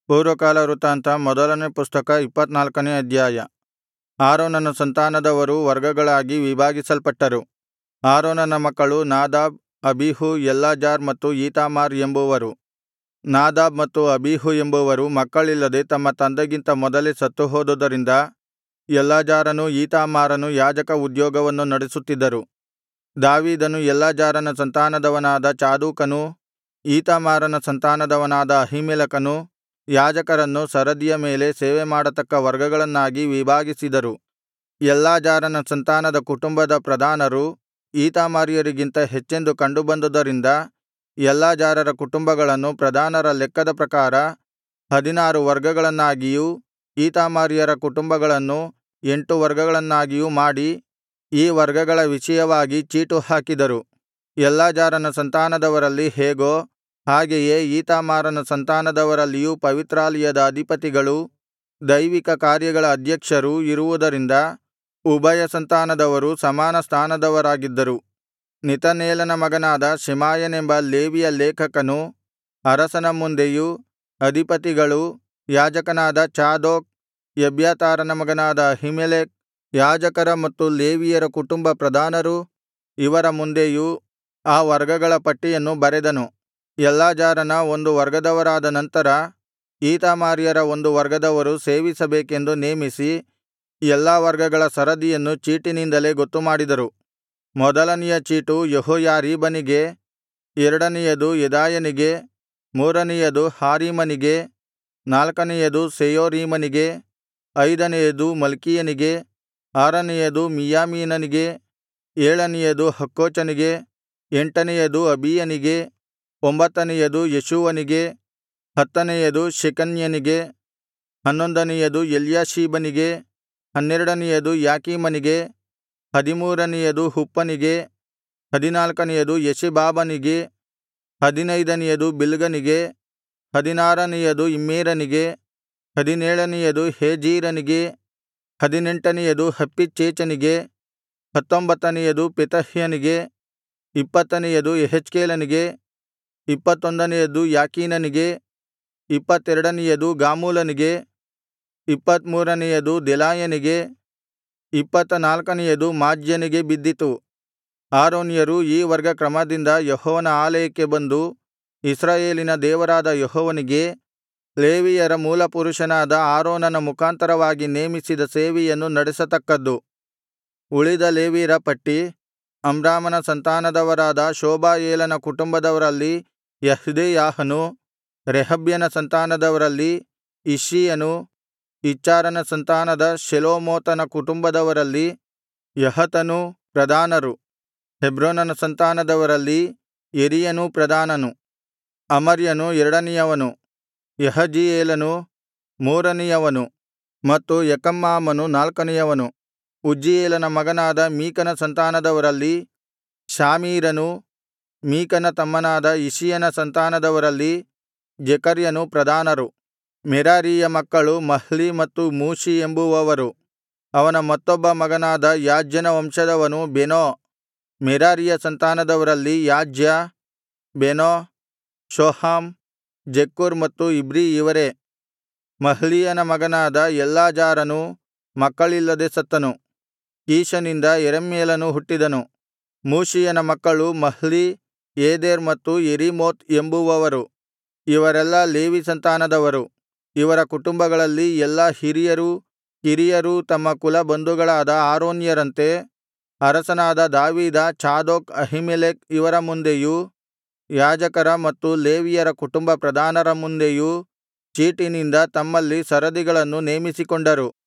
ಪೂರ್ವಕಾಲ ವೃತ್ತಾಂತ ಮೊದಲನೇ ಪುಸ್ತಕ ಇಪ್ಪತ್ತನಾಲ್ಕನೇ ಅಧ್ಯಾಯ ಆರೋನನ ಸಂತಾನದವರು ವರ್ಗಗಳಾಗಿ ವಿಭಾಗಿಸಲ್ಪಟ್ಟರು ಆರೋನನ ಮಕ್ಕಳು ನಾದಾಬ್ ಅಬೀಹೂ ಎಲ್ಲಾಜಾರ್ ಮತ್ತು ಈತಾಮಾರ್ ಎಂಬುವರು ನಾದಾಬ್ ಮತ್ತು ಅಬೀಹು ಎಂಬುವರು ಮಕ್ಕಳಿಲ್ಲದೆ ತಮ್ಮ ತಂದೆಗಿಂತ ಮೊದಲೇ ಸತ್ತುಹೋದುದರಿಂದ ಎಲ್ಲಾಜಾರನೂ ಈತಾಮಾರನೂ ಯಾಜಕ ಉದ್ಯೋಗವನ್ನು ನಡೆಸುತ್ತಿದ್ದರು ದಾವೀದನು ಎಲ್ಲಾಜಾರನ ಸಂತಾನದವನಾದ ಚಾದೋಕನೂ ಈತಾಮಾರನ ಸಂತಾನದವನಾದ ಅಹೀಮೆಲೆಕನೂ ಯಾಜಕರನ್ನು ಸರದಿಯ ಮೇಲೆ ಸೇವೆಮಾಡತಕ್ಕ ವರ್ಗಗಳನ್ನಾಗಿ ವಿಭಾಗಿಸಿದರು ಎಲ್ಲಾಜಾರನ ಸಂತಾನದ ಕುಟುಂಬದ ಪ್ರಧಾನರು ಈತಾಮಾರ್ಯರಿಗಿಂತ ಹೆಚ್ಚೆಂದು ಕಂಡುಬಂದುದರಿಂದ ಎಲ್ಲಾಜಾರರ ಕುಟುಂಬಗಳನ್ನು ಪ್ರಧಾನರ ಲೆಕ್ಕದ ಪ್ರಕಾರ ಹದಿನಾರು ವರ್ಗಗಳನ್ನಾಗಿಯೂ ಈತಾಮಾರ್ಯರ ಕುಟುಂಬಗಳನ್ನು ಎಂಟು ವರ್ಗಗಳನ್ನಾಗಿಯೂ ಮಾಡಿ ಈ ವರ್ಗಗಳ ವಿಷಯವಾಗಿ ಚೀಟು ಹಾಕಿದರು ಎಲ್ಲಾಜಾರನ ಸಂತಾನದವರಲ್ಲಿ ಹೇಗೋ ಹಾಗೆಯೇ ಈತಾಮಾರನ ಸಂತಾನದವರಲ್ಲಿಯೂ ಪವಿತ್ರಾಲಯದ ಅಧಿಪತಿಗಳೂ ದೈವಿಕ ಕಾರ್ಯಗಳ ಅಧ್ಯಕ್ಷರೂ ಇರುವುದರಿಂದ ಉಭಯ ಸಂತಾನದವರು ಸಮಾನ ಸ್ಥಾನದವರಾಗಿದ್ದರು ನೆತನೇಲನ ಮಗನಾದ ಶೆಮಾಯನೆಂಬ ಲೇವಿಯ ಲೇಖಕನು ಅರಸನ ಮುಂದೆಯೂ ಅಧಿಪತಿಗಳೂ ಯಾಜಕನಾದ ಚಾದೋಕ್ ಎಬ್ಯಾತಾರನ ಮಗನಾದ ಅಹೀಮೆಲೆಕ್ ಯಾಜಕರ ಮತ್ತು ಲೇವಿಯರ ಕುಟುಂಬ ಪ್ರಧಾನರು ಇವರ ಮುಂದೆಯೂ ಆ ವರ್ಗಗಳ ಪಟ್ಟಿಯನ್ನು ಬರೆದನು ಎಲ್ಲಾಜಾರನ ಒಂದು ವರ್ಗದವರಾದ ನಂತರ ಈತಾಮಾರ್ಯರ ಒಂದು ವರ್ಗದವರು ಸೇವಿಸಬೇಕೆಂದು ನೇಮಿಸಿ ಎಲ್ಲಾ ವರ್ಗಗಳ ಸರದಿಯನ್ನು ಚೀಟಿನಿಂದಲೇ ಗೊತ್ತುಮಾಡಿದರು ಮೊದಲನೆಯ ಚೀಟು ಯೆಹೋಯಾರೀಬನಿಗೆ ಎರಡನೆಯದು ಯೆದಾಯನಿಗೆ ಮೂರನೆಯದು ಹಾರೀಮನಿಗೆ ನಾಲ್ಕನೆಯದು ಸೆಯೋರೀಮನಿಗೆ ಐದನೆಯದು ಮಲ್ಕೀಯನಿಗೆ ಆರನೆಯದು ಮಿಯ್ಯಾಮೀನನಿಗೆ ಏಳನೆಯದು ಹಕ್ಕೋಚನಿಗೆ ಎಂಟನೆಯದು ಅಬೀಯನಿಗೆ ಒಂಬತ್ತನೆಯದು ಯೇಷೂವನಿಗೆ ಹತ್ತನೆಯದು ಶೆಕನ್ಯನಿಗೆ ಹನ್ನೊಂದನೆಯದು ಎಲ್ಯಾಷೀಬನಿಗೆ ಹನ್ನೆರಡನೆಯದು ಯಾಕೀಮನಿಗೆ ಹದಿಮೂರನೆಯದು ಹುಪ್ಪನಿಗೆ ಹದಿನಾಲ್ಕನೆಯದು ಯೆಷೆಬಾಬನಿಗೆ ಹದಿನೈದನೆಯದು ಬಿಲ್ಗನಿಗೆ ಹದಿನಾರನೆಯದು ಇಮ್ಮೇರನಿಗೆ ಹದಿನೇಳನೆಯದು ಹೇಜೀರನಿಗೆ ಹದಿನೆಂಟನೆಯದು ಹಪ್ಪಿಚ್ಚೇಚನಿಗೆ ಹತ್ತೊಂಬತ್ತನೆಯದು ಪೆತಹ್ಯನಿಗೆ ಇಪ್ಪತ್ತನೆಯದು ಯೆಹೆಜ್ಕೇಲನಿಗೆ ಇಪ್ಪತ್ತೊಂದನೆಯದು ಯಾಕೀನನಿಗೆ ಇಪ್ಪತ್ತೆರಡನೆಯದು ಗಾಮೂಲನಿಗೆ ಇಪ್ಪತ್ತ್ಮೂರನೆಯದು ದೆಲಾಯನಿಗೆ ಇಪ್ಪತ್ತ ನಾಲ್ಕನೆಯದು ಮಾಜ್ಯನಿಗೆ ಬಿದ್ದಿತು ಆರೋನ್ಯರು ಈ ವರ್ಗ ಕ್ರಮದಿಂದ ಯೆಹೋವನ ಆಲಯಕ್ಕೆ ಬಂದು ಇಸ್ರಾಯೇಲಿನ ದೇವರಾದ ಯೆಹೋವನಿಗೆ ಲೇವಿಯರ ಮೂಲಪುರುಷನಾದ ಆರೋನನ ಮುಖಾಂತರವಾಗಿ ನೇಮಿಸಿದ ಸೇವೆಯನ್ನು ನಡೆಸತಕ್ಕದ್ದು ಉಳಿದ ಲೇವಿಯರ ಪಟ್ಟಿ ಅಮ್ರಾಮನ ಸಂತಾನದವರಾದ ಶೋಬಾಯೇಲನ ಕುಟುಂಬದವರಲ್ಲಿ ಯಹ್ದೆಯಾಹನು ರೆಹಬ್ಯನ ಸಂತಾನದವರಲ್ಲಿ ಇಷ್ಷೀಯನು ಇಚ್ಹಾರನ ಸಂತಾನದ ಶೆಲೋಮೋತನ ಕುಟುಂಬದವರಲ್ಲಿ ಯಹತನೂ ಪ್ರಧಾನರು ಹೆಬ್ರೋನನ ಸಂತಾನದವರಲ್ಲಿ ಯೆರೀಯನೂ ಪ್ರಧಾನನು ಅಮರ್ಯನು ಎರಡನೆಯವನು ಯಹಜೀಯೇಲನು ಮೂರನೆಯವನು ಮತ್ತು ಯೆಕಮ್ಮಾಮನು ನಾಲ್ಕನೆಯವನು ಉಜ್ಜೀಯೇಲನ ಮಗನಾದ ಮೀಕನ ಸಂತಾನದವರಲ್ಲಿ ಶಾಮೀರನೂ ಮೀಕನ ತಮ್ಮನಾದ ಇಷೀಯನ ಸಂತಾನದವರಲ್ಲಿ ಜೆಕರ್ಯನು ಪ್ರಧಾನರು ಮೆರಾರೀಯ ಮಕ್ಕಳು ಮಹ್ಲೀ ಮತ್ತು ಮೂಷೀ ಎಂಬುವವರು ಅವನ ಮತ್ತೊಬ್ಬ ಮಗನಾದ ಯಾಜ್ಯನ ವಂಶದವನು ಬೆನೋ ಮೆರಾರಿಯ ಸಂತಾನದವರಲ್ಲಿ ಯಾಜ್ಯ ಬೆನೋ ಶೋಹಾಮ್ ಜಕ್ಕೂರ್ ಮತ್ತು ಇಬ್ರೀ ಇವರೇ ಮಹ್ಲೀಯನ ಮಗನಾದ ಎಲ್ಲಾಜಾರನು ಮಕ್ಕಳಿಲ್ಲದೆ ಸತ್ತನು ಕೀಷನಿಂದ ಯೆರಹ್ಮೇಲನು ಹುಟ್ಟಿದನು ಮೂಷೀಯನ ಮಕ್ಕಳು ಮಹ್ಲೀ ಏದೆರ್ ಮತ್ತು ಯೆರೀಮೋತ್ ಎಂಬುವವರು ಇವರೆಲ್ಲಾ ಲೇವಿ ಸಂತಾನದವರು ಇವರ ಕುಟುಂಬಗಳಲ್ಲಿ ಎಲ್ಲಾ ಹಿರಿಯರೂ ಕಿರಿಯರೂ ತಮ್ಮ ಕುಲ ಬಂಧುಗಳಾದ ಆರೋನ್ಯರಂತೆ ಅರಸನಾದ ದಾವೀದ ಚಾದೋಕ್ ಅಹೀಮೆಲೆಕ್ ಇವರ ಮುಂದೆಯೂ ಯಾಜಕರ ಮತ್ತು ಲೇವಿಯರ ಕುಟುಂಬ ಪ್ರಧಾನರ ಮುಂದೆಯೂ ಚೀಟಿನಿಂದ ತಮ್ಮಲ್ಲಿ ಸರದಿಗಳನ್ನು ನೇಮಿಸಿಕೊಂಡರು